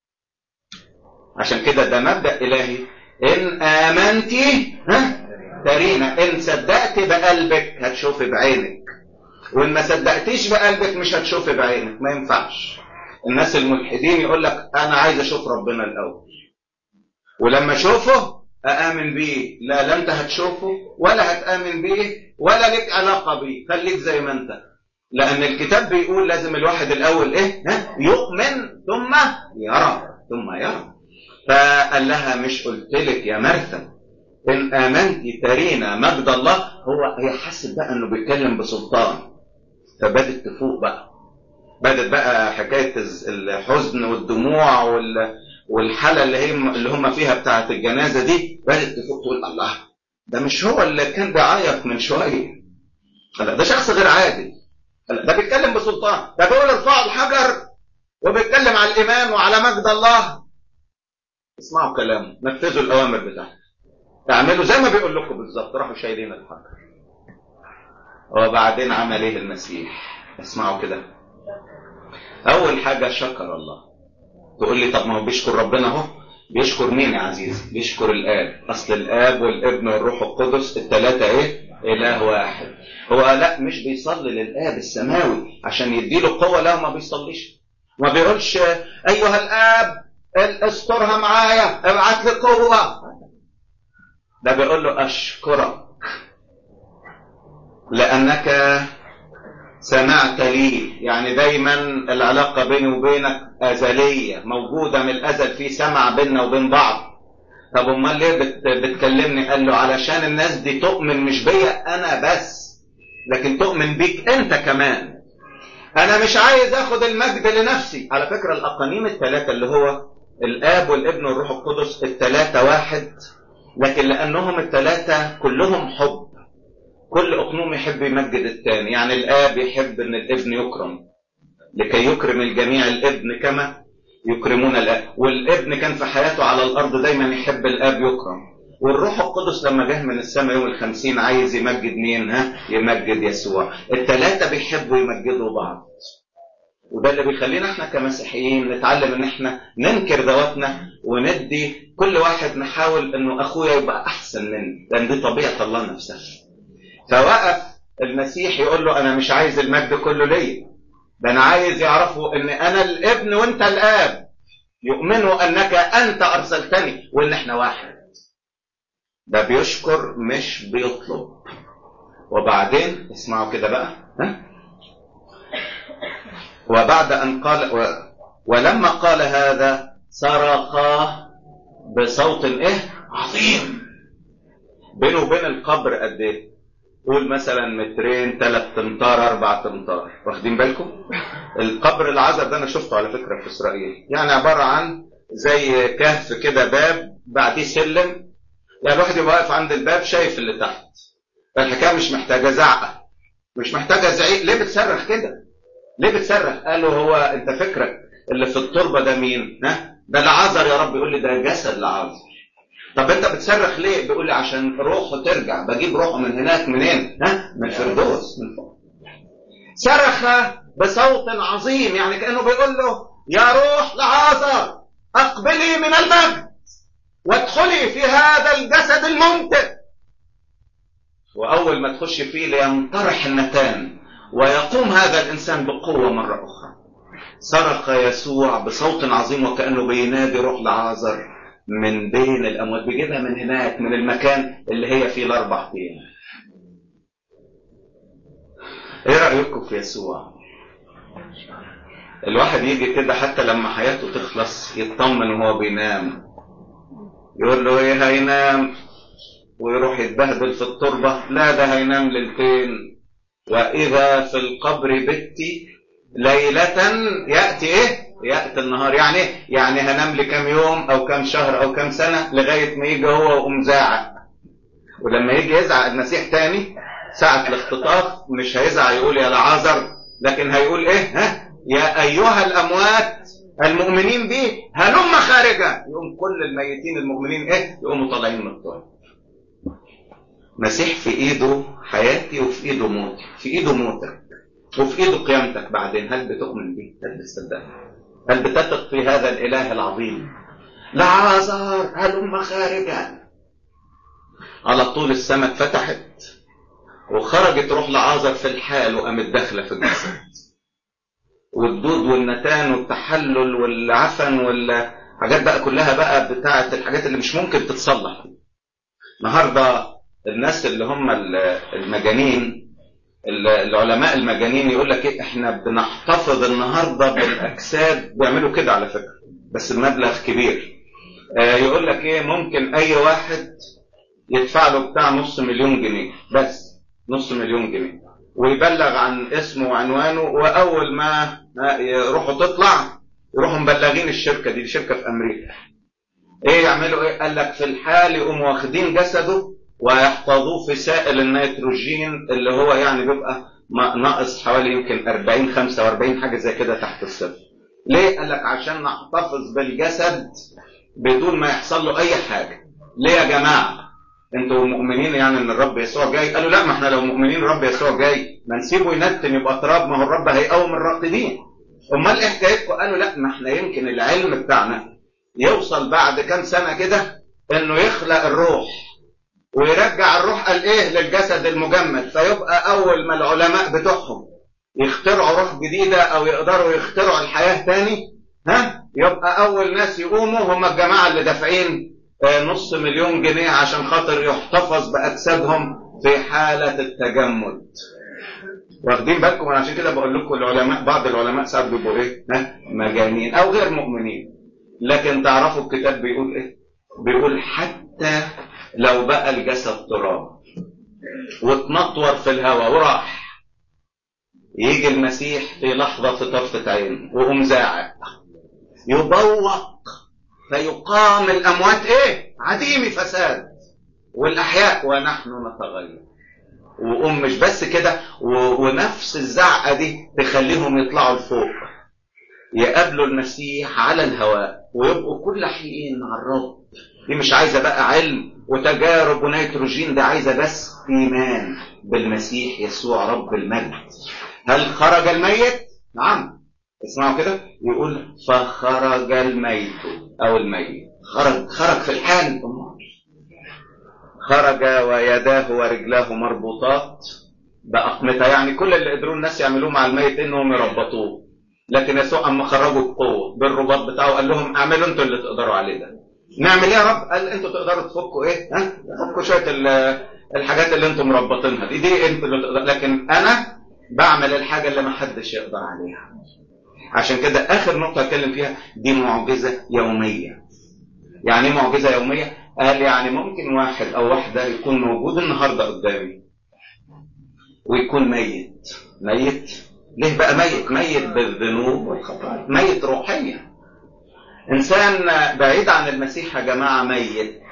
[SPEAKER 1] عشان كده ده مبدا الهي ان امنتي ها ترينا ان صدقت بقلبك هتشوفي بعينك وان ما صدقتيش بقلبك مش هتشوفي بعينك ما ينفعش الناس الملحدين يقول لك انا عايز اشوف ربنا الاول ولما اشوفه أآمن بيه لا لا أنت هتشوفه ولا هتآمن بيه ولا لك علاقة بيه خليك زي ما أنت لأن الكتاب بيقول لازم الواحد الأول إيه ها؟ يؤمن ثم يرى ثم يرى فقال لها مش قلت لك يا مرثا إن آمنت ترينا مجد الله هو هي حست بقى إنه بيتكلم بسلطان فبدت تفوق بقى بدت بقى حكاية الحزن والدموع وال والحالة اللي هي اللي هم فيها بتاعة الجنازة دي بدأت تفوق تقول الله ده مش هو اللي كان بيعيط من شوية لا ده شخص غير عادي ده بيتكلم بسلطان ده بيقول ارفعوا الحجر وبيتكلم على الإيمان وعلى مجد الله اسمعوا كلامه نفذوا الأوامر بتاعته اعملوا زي ما بيقول لكم بالظبط راحوا شايلين الحجر وبعدين عمل ايه المسيح اسمعوا كده أول حاجة شكر الله تقول لي طب ما هو بيشكر ربنا اهو بيشكر مين يا عزيزي بيشكر الاب اصل الاب والابن والروح القدس الثلاثه ايه اله واحد هو لا مش بيصلي للاب السماوي عشان يديله قوه لا ما بيصليش ما بيقولش ايها الاب استرها معايا ابعت لي قوه ده بيقول له اشكرك لانك سمعت لي يعني دايما العلاقة بيني وبينك أزلية موجودة من الأزل في سمع بيننا وبين بعض طب امال ليه بت... بتكلمني قال له علشان الناس دي تؤمن مش بيا انا بس لكن تؤمن بيك انت كمان انا مش عايز اخد المجد لنفسي على فكره الاقانيم الثلاثه اللي هو الاب والابن والروح القدس الثلاثه واحد لكن لانهم الثلاثه كلهم حب كل اقنوم يحب يمجد الثاني يعني الاب يحب ان الابن يكرم لكي يكرم الجميع الابن كما يكرمون الاب والابن كان في حياته على الارض دايما يحب الاب يكرم والروح القدس لما جه من السماء يوم الخمسين عايز يمجد مين ها يمجد يسوع الثلاثه بيحبوا يمجدوا بعض وده اللي بيخلينا احنا كمسيحيين نتعلم ان احنا ننكر ذواتنا وندي كل واحد نحاول انه اخويا يبقى احسن مني لان دي طبيعه الله نفسها فوقف المسيح يقول له انا مش عايز المجد كله ليا ده انا عايز يعرفوا ان انا الابن وانت الاب يؤمنوا انك انت ارسلتني وان احنا واحد ده بيشكر مش بيطلب وبعدين اسمعوا كده بقى ها وبعد ان قال و ولما قال هذا صرخا بصوت ايه عظيم بينه وبين القبر قد ايه قول مثلا مترين ثلاث امتار اربع امتار واخدين بالكم القبر العذر ده انا شفته على فكره في اسرائيل يعني عباره عن زي كهف كده باب بعديه سلم يعني الواحد يبقى واقف عند الباب شايف اللي تحت فالحكايه مش محتاجه زعقه مش محتاجه زعيق ليه بتصرخ كده ليه بتصرخ قالوا هو انت فكرك اللي في التربه ده مين ها ده العذر يا رب يقول لي ده جسد العذر طب انت بتصرخ ليه بيقول لي عشان روحه ترجع بجيب روحه من هناك منين ها من الفردوس من فوق صرخ بصوت عظيم يعني كانه بيقول له يا روح لعازر اقبلي من المجد وادخلي في هذا الجسد الممتع واول ما تخش فيه لينطرح النتان ويقوم هذا الانسان بقوه مره اخرى صرخ يسوع بصوت عظيم وكانه بينادي روح لعازر من بين الاموات بيجيبها من هناك من المكان اللي هي فيه الاربع ايام ايه رايكم في يسوع الواحد يجي كده حتى لما حياته تخلص يطمن وهو بينام يقول له ايه هينام ويروح يتبهدل في التربة لا ده هينام ليلتين وإذا في القبر بتي ليلة يأتي إيه؟ يأتي النهار يعني إيه؟ يعني هنام لي كام يوم أو كام شهر أو كام سنة لغاية ما يجي هو ويقوم زاعق ولما يجي يزعق المسيح تاني ساعة الاختطاف مش هيزعق يقول يا لعازر لكن هيقول إيه؟ ها؟ يا أيها الأموات المؤمنين به هلم خارجا يقوم كل الميتين المؤمنين ايه يقوموا طالعين من الطريق مسيح في ايده حياتي وفي ايده موتي في ايده موتك وفي ايده قيامتك بعدين هل بتؤمن به هل بتصدقه هل بتثق في هذا الاله العظيم لعازر هلم خارجا على طول السماء اتفتحت وخرجت روح لعازر في الحال وقامت داخله في الجسد والدود والنتان والتحلل والعفن والحاجات بقى كلها بقى بتاعه الحاجات اللي مش ممكن تتصلح النهارده الناس اللي هم المجانين العلماء المجانين يقول لك ايه احنا بنحتفظ النهارده بالاجساد بيعملوا كده على فكره بس بمبلغ كبير آه يقول لك ايه ممكن اي واحد يدفع له بتاع نص مليون جنيه بس نص مليون جنيه ويبلغ عن اسمه وعنوانه واول ما يروحوا تطلع يروحوا مبلغين الشركه دي, دي شركه في امريكا ايه يعملوا ايه قال لك في الحال يقوموا واخدين جسده ويحفظوه في سائل النيتروجين اللي هو يعني بيبقى ناقص حوالي يمكن 40 45 حاجه زي كده تحت الصفر ليه قال لك عشان نحتفظ بالجسد بدون ما يحصل له اي حاجه ليه يا جماعه انتوا مؤمنين يعني ان الرب يسوع جاي قالوا لا ما احنا لو مؤمنين الرب يسوع جاي ما نسيبه ينتن يبقى تراب ما هو الرب هيقوم الراقدين امال ايه حكايتكم قالوا لا ما احنا يمكن العلم بتاعنا يوصل بعد كام سنه كده انه يخلق الروح ويرجع الروح قال ايه للجسد المجمد فيبقى اول ما العلماء بتوعهم يخترعوا روح جديده او يقدروا يخترعوا الحياه تاني ها يبقى اول ناس يقوموا هم الجماعه اللي دافعين نص مليون جنيه عشان خاطر يحتفظ باجسادهم في حاله التجمد واخدين بالكم انا عشان كده بقول لكم العلماء بعض العلماء ساعات بيبقوا ايه ها مجانين او غير مؤمنين لكن تعرفوا الكتاب بيقول ايه بيقول حتى لو بقى الجسد تراب واتنطور في الهواء وراح يجي المسيح في لحظة في طرفة عين وقوم زاعق يبوق فيقام الأموات إيه؟ عديم فساد والأحياء ونحن نتغير وقوم مش بس كده ونفس الزعقة دي تخليهم يطلعوا لفوق يقابلوا المسيح على الهواء ويبقوا كل حين مع الرب دي مش عايزة بقى علم وتجارب ونيتروجين ده عايزة بس إيمان بالمسيح يسوع رب المجد هل خرج الميت؟ نعم اسمعوا كده يقول فخرج الميت أو الميت خرج خرج في الحال خرج ويداه ورجلاه مربوطات بأقمطة يعني كل اللي قدروا الناس يعملوه مع الميت انهم يربطوه لكن يسوع اما خرجوا بقوه بالرباط بتاعه قال لهم اعملوا انتوا اللي تقدروا عليه ده نعمل ايه يا رب قال انتوا تقدروا تفكوا ايه ها تفكوا شويه الحاجات اللي انتم مربطينها دي دي انتوا اللي تقدروا لكن انا بعمل الحاجه اللي ما حدش يقدر عليها عشان كده اخر نقطه اتكلم فيها دي معجزه يوميه يعني ايه معجزه يوميه قال يعني ممكن واحد او واحده يكون موجود النهارده قدامي ويكون ميت ميت ليه بقى ميت ميت بالذنوب والخطايا ميت روحيا انسان بعيد عن المسيح يا جماعه ميت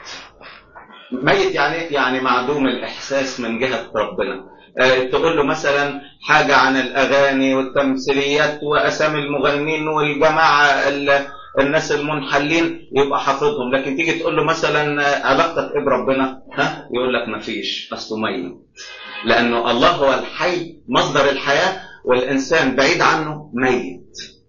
[SPEAKER 1] ميت يعني يعني معدوم الاحساس من جهه ربنا أه تقول له مثلا حاجه عن الاغاني والتمثيليات واسامي المغنين والجماعه الناس المنحلين يبقى حافظهم لكن تيجي تقول له مثلا علاقتك ايه بربنا ها يقول لك مفيش اصله ميت لانه الله هو الحي مصدر الحياه والانسان بعيد عنه ميت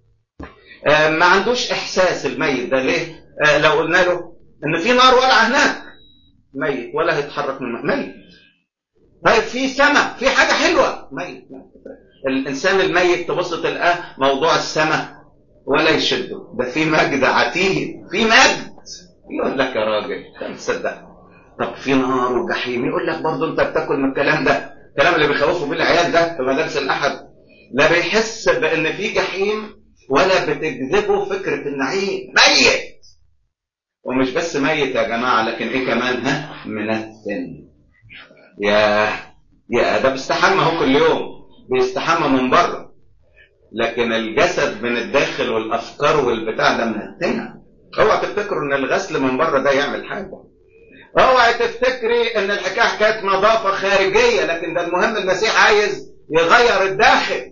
[SPEAKER 1] آه ما عندوش احساس الميت ده ليه آه لو قلنا له ان في نار ولعه هناك ميت ولا هيتحرك من ميت طيب في سماء في حاجه حلوه ميت الانسان الميت تبص تلقاه موضوع السماء ولا يشده ده في مجد عتيد في مجد يقول لك يا راجل خلينا تصدق طب في نار وجحيم يقول لك برضه انت بتاكل من الكلام ده الكلام اللي بيخوفوا بيه العيال ده في مدارس الاحد لا بيحس بان في جحيم ولا بتجذبه فكره النعيم ميت ومش بس ميت يا جماعه لكن ايه كمان ها منتن يا يا ده بيستحمى هو كل يوم بيستحمى من بره لكن الجسد من الداخل والافكار والبتاع ده منتنه اوعى تفتكروا ان الغسل من بره ده يعمل حاجه اوعى تفتكري ان الحكايه حكايه نظافه خارجيه لكن ده المهم المسيح عايز يغير الداخل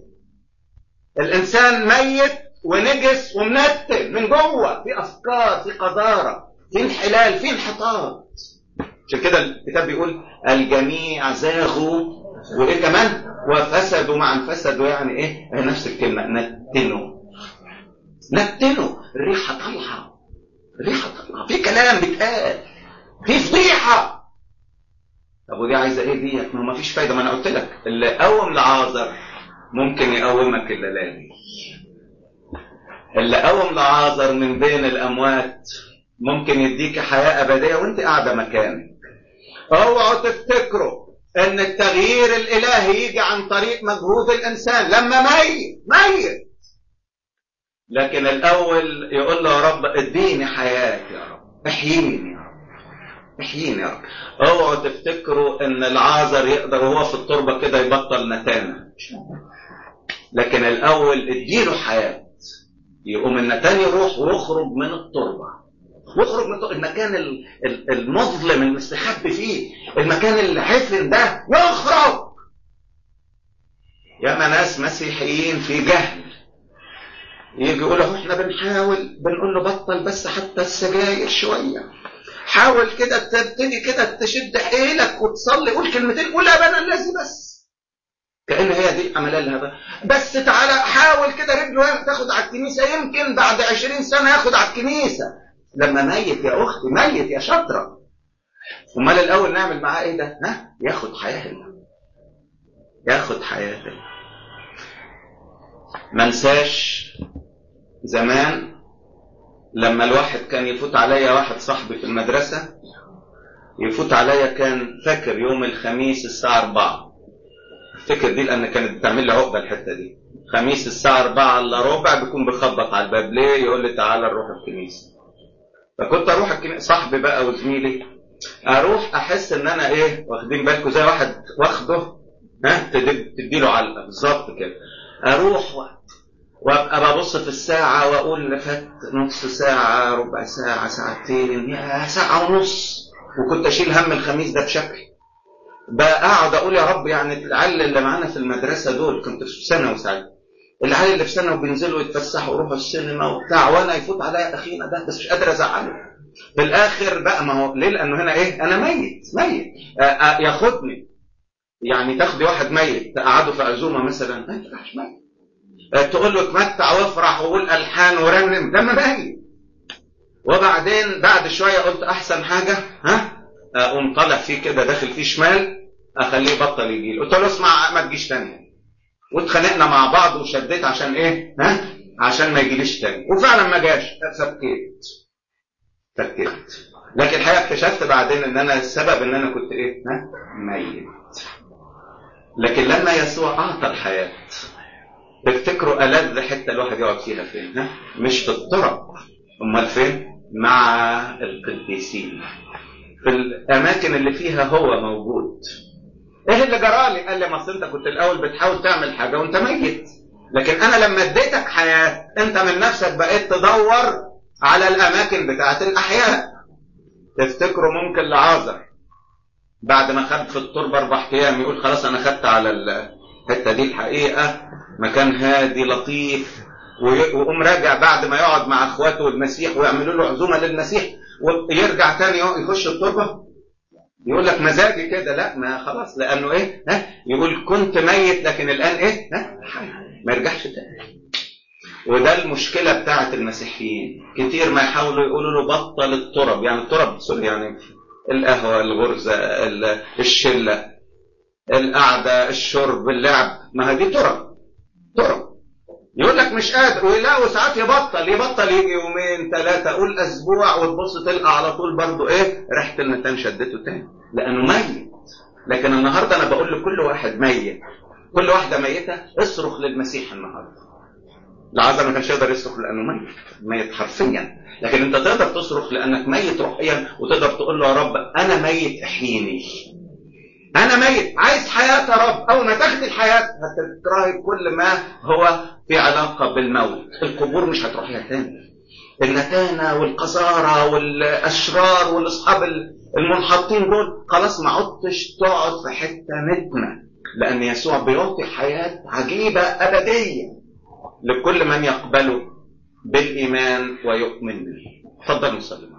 [SPEAKER 1] الانسان ميت ونجس ومنتن من جوه في افكار في قذاره في انحلال في انحطاط عشان كده الكتاب بيقول الجميع زاغوا وايه كمان وفسدوا معا فسدوا يعني ايه نفس الكلمه نتنوا نتنوا الريحه طالعه الريحه طالعه في كلام بيتقال في فضيحه طب ودي عايزه ايه ديت ما فيش فايده ما انا قلت لك اللي قوم لعازر ممكن يقومك الليالي اللي قوم لعازر من بين الاموات ممكن يديك حياه ابديه وانت قاعده مكانك اوعوا تفتكروا ان التغيير الالهي يجي عن طريق مجهود الانسان لما ميت ميت لكن الاول يقول له يا رب اديني حياه يا رب احييني يا رب احييني يا رب اوعوا تفتكروا ان العازر يقدر وهو في التربه كده يبطل نتانه لكن الاول اديله حياه يقوم النتان يروح ويخرج من التربه واخرج من المكان المظلم المستخبي فيه المكان العفن ده يخرج ياما ناس مسيحيين في جهل يجي يقولوا احنا بنحاول بنقول له بطل بس حتى السجاير شويه حاول كده تبتدي كده تشد حيلك وتصلي قول كلمتين قول ابانا الذي بس كأن هي دي عملية لها بس تعالى حاول كده رجله تاخد على الكنيسة يمكن بعد عشرين سنة ياخد على الكنيسة لما ميت يا اختي ميت يا شاطره امال الاول نعمل معاه ايه ده ها ياخد حياه الله ياخد حياه الله ما انساش زمان لما الواحد كان يفوت عليا واحد صاحبي في المدرسة يفوت عليا كان فاكر يوم الخميس الساعة 4 افتكر دي لأن كانت بتعمل لي عقدة الحتة دي خميس الساعة 4 إلا ربع بيكون بيخبط على الباب ليه يقول لي تعالى نروح الكنيسة فكنت اروح الكنيسه صاحبي بقى وزميلي اروح احس ان انا ايه واخدين بالكم زي واحد واخده ها تدي له علقه بالظبط كده اروح و... وابقى ببص في الساعه واقول فات نص ساعه ربع ساعه ساعتين يا ساعه ونص وكنت اشيل هم الخميس ده بشكل بقعد اقول يا رب يعني العيال اللي معانا في المدرسه دول كنت في ثانوي ساعتها العيال اللي في ثانوي بينزلوا يتفسحوا ويروحوا السينما وبتاع وانا يفوت عليا اخينا ده بس مش قادر ازعله في الاخر بقى ما هو ليه لانه هنا ايه انا ميت ميت آآ ياخدني يعني تاخدي واحد ميت تقعده في عزومه مثلا ما ينفعش ميت تقول له اتمتع وافرح وقول الحان ورنم ده ميت وبعدين بعد شويه قلت احسن حاجه ها اقوم طالع فيه كده داخل فيه شمال اخليه يبطل يجي لي قلت له اسمع ما تجيش تاني واتخانقنا مع بعض وشديت عشان ايه ها عشان ما يجيليش تاني وفعلا ما جاش فكيت فكيت لكن الحقيقه اكتشفت بعدين ان انا السبب ان انا كنت ايه ها ميت لكن لما يسوع اعطى الحياه تفتكروا ألذ حته الواحد يقعد فيها فين ها مش في الطرق امال فين مع القديسين في الاماكن اللي فيها هو موجود ايه اللي جرالي قال لي ما اصل انت كنت الاول بتحاول تعمل حاجه وانت ميت لكن انا لما اديتك حياه انت من نفسك بقيت تدور على الاماكن بتاعت الاحياء تفتكروا ممكن لعازر بعد ما خد في التربه اربع ايام يقول خلاص انا خدت على الحته دي الحقيقه مكان هادي لطيف ويقوم راجع بعد ما يقعد مع اخواته المسيح ويعملوا له عزومه للمسيح ويرجع تاني يخش التربه يقول لك مزاجي كده لا ما خلاص لانه ايه ها يقول كنت ميت لكن الان ايه ها حي ما يرجعش تاني وده المشكله بتاعه المسيحيين كتير ما يحاولوا يقولوا له بطل الترب يعني الترب سوري يعني القهوه الغرزه الشله القعده الشرب اللعب ما هي دي ترب ترب يقول لك مش قادر ولا وساعات يبطل يبطل يجي يومين ثلاثة قول أسبوع وتبص تلقى على طول برضه إيه ريحة المتان شدته تاني لأنه ميت لكن النهاردة أنا بقول لكل واحد ميت كل واحدة ميتة اصرخ للمسيح النهاردة العازر ما كانش يقدر يصرخ لأنه ميت ميت حرفيا لكن أنت تقدر تصرخ لأنك ميت روحيا وتقدر تقول له يا رب أنا ميت احييني أنا ميت عايز حياة يا رب أول ما تاخد الحياة هتكرهي كل ما هو في علاقة بالموت القبور مش هتروحيها تاني النتانة والقذارة والأشرار والأصحاب المنحطين دول خلاص ما عدتش تقعد في حتة نتنة لأن يسوع بيعطي حياة عجيبة أبدية لكل من يقبله بالإيمان ويؤمن به تفضل نصلي